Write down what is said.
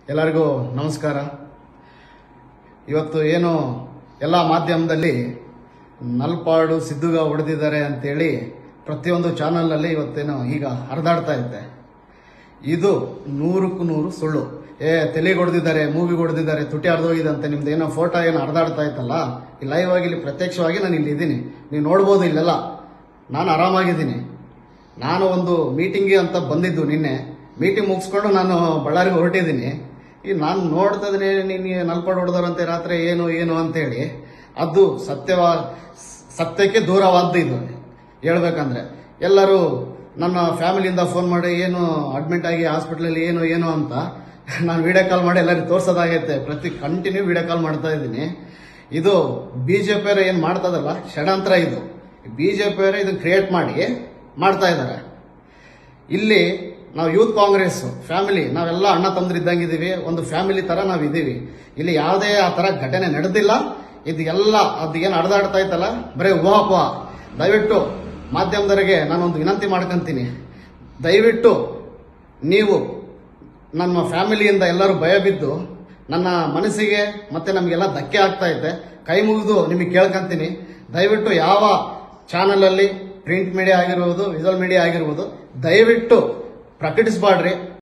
ಎಲ್ಲರಿಗೂ ನಮಸ್ಕಾರ ಇವತ್ತು ಏನು ಎಲ್ಲ ಮಾಧ್ಯಮದಲ್ಲಿ ನಲ್ಪಾಡು ಸಿದ್ದುಗ ಹೊಡೆದಿದ್ದಾರೆ ಅಂತೇಳಿ ಪ್ರತಿಯೊಂದು ಚಾನಲ್ನಲ್ಲಿ ಇವತ್ತೇನು ಈಗ ಹರಿದಾಡ್ತಾ ಇದೆ ಇದು ನೂರಕ್ಕೂ ನೂರು ಸುಳ್ಳು ಏ ತೆಲಿಗೆ ಹೊಡೆದಿದ್ದಾರೆ ಮೂವಿಗೆ ಹೊಡೆದಿದ್ದಾರೆ ತುಟಿ ಹರಿದೋಗಿದೆ ಅಂತ ನಿಮ್ದು ಏನೋ ಫೋಟೋ ಏನೋ ಹರಿದಾಡ್ತಾ ಇತ್ತಲ್ಲ ಈ ಲೈವ್ ಆಗಿ ಇಲ್ಲಿ ಪ್ರತ್ಯಕ್ಷವಾಗಿ ನಾನು ಇಲ್ಲಿ ಇದ್ದೀನಿ ನೀವು ನೋಡ್ಬೋದು ಇಲ್ಲೆಲ್ಲ ನಾನು ಆರಾಮಾಗಿದ್ದೀನಿ ನಾನು ಒಂದು ಮೀಟಿಂಗ್ಗೆ ಅಂತ ಬಂದಿದ್ದು ನಿನ್ನೆ ಮೀಟಿಂಗ್ ಮುಗಿಸ್ಕೊಂಡು ನಾನು ಬಳ್ಳಾರಿಗೆ ಹೊರಟಿದ್ದೀನಿ ಈ ನಾನು ನೋಡ್ತಾ ಇದ್ದೀನಿ ನೀನು ನಲ್ಪಾಡು ಹೊಡೆದಾರಂತೆ ರಾತ್ರಿ ಏನು ಏನು ಅಂತೇಳಿ ಅದು ಸತ್ಯವಾ ಸತ್ಯಕ್ಕೆ ದೂರವಾದ್ದು ಇದು ಹೇಳ್ಬೇಕಂದ್ರೆ ಎಲ್ಲರೂ ನನ್ನ ಫ್ಯಾಮಿಲಿಯಿಂದ ಫೋನ್ ಮಾಡಿ ಏನು ಅಡ್ಮಿಟ್ ಆಗಿ ಹಾಸ್ಪಿಟ್ಲಲ್ಲಿ ಏನು ಏನು ಅಂತ ನಾನು ವಿಡಿಯೋ ಕಾಲ್ ಮಾಡಿ ಎಲ್ಲರಿಗೂ ತೋರ್ಸೋದಾಗೈತೆ ಪ್ರತಿ ಕಂಟಿನ್ಯೂ ವಿಡಿಯೋ ಕಾಲ್ ಮಾಡ್ತಾ ಇದ್ದೀನಿ ಇದು ಬಿ ಜೆ ಪಿಯವರು ಏನು ಮಾಡ್ತದಲ್ಲ ಷಡಂತ್ರ ಇದು ಬಿ ಜೆ ಪಿಯವರು ಇದನ್ನು ಕ್ರಿಯೇಟ್ ಮಾಡಿ ಮಾಡ್ತಾ ಇದ್ದಾರೆ ಇಲ್ಲಿ ನಾವು ಯೂತ್ ಕಾಂಗ್ರೆಸ್ ಫ್ಯಾಮಿಲಿ ನಾವೆಲ್ಲ ಅಣ್ಣ ತಮ್ಮದ್ರು ಇದ್ದಂಗಿದ್ದೀವಿ ಒಂದು ಫ್ಯಾಮಿಲಿ ತರ ನಾವು ಇದ್ದೀವಿ ಇಲ್ಲಿ ಯಾವುದೇ ಆ ತರ ಘಟನೆ ನಡೆದಿಲ್ಲ ಇದು ಎಲ್ಲ ಅದು ಏನು ಹರಿದಾಡ್ತಾ ಇತ್ತಲ್ಲ ಬರೀ ಊಹಾಪೋಹ ದಯವಿಟ್ಟು ಮಾಧ್ಯಮದವರಿಗೆ ನಾನೊಂದು ವಿನಂತಿ ಮಾಡ್ಕೊಂತೀನಿ ದಯವಿಟ್ಟು ನೀವು ನಮ್ಮ ಫ್ಯಾಮಿಲಿಯಿಂದ ಎಲ್ಲರೂ ಭಯ ಬಿದ್ದು ನನ್ನ ಮನಸ್ಸಿಗೆ ಮತ್ತೆ ನಮಗೆಲ್ಲ ಧಕ್ಕೆ ಆಗ್ತಾ ಐತೆ ಕೈ ಮುಗಿದು ನಿಮಗೆ ಕೇಳ್ಕೊಂತೀನಿ ದಯವಿಟ್ಟು ಯಾವ ಚಾನಲಲ್ಲಿ ಪ್ರಿಂಟ್ ಮೀಡಿಯಾ ಆಗಿರ್ಬೋದು ವಿಜುವಲ್ ಮೀಡಿಯಾ ಆಗಿರ್ಬೋದು ದಯವಿಟ್ಟು ಪ್ರಕಟಿಸಬಾಡ್ರಿ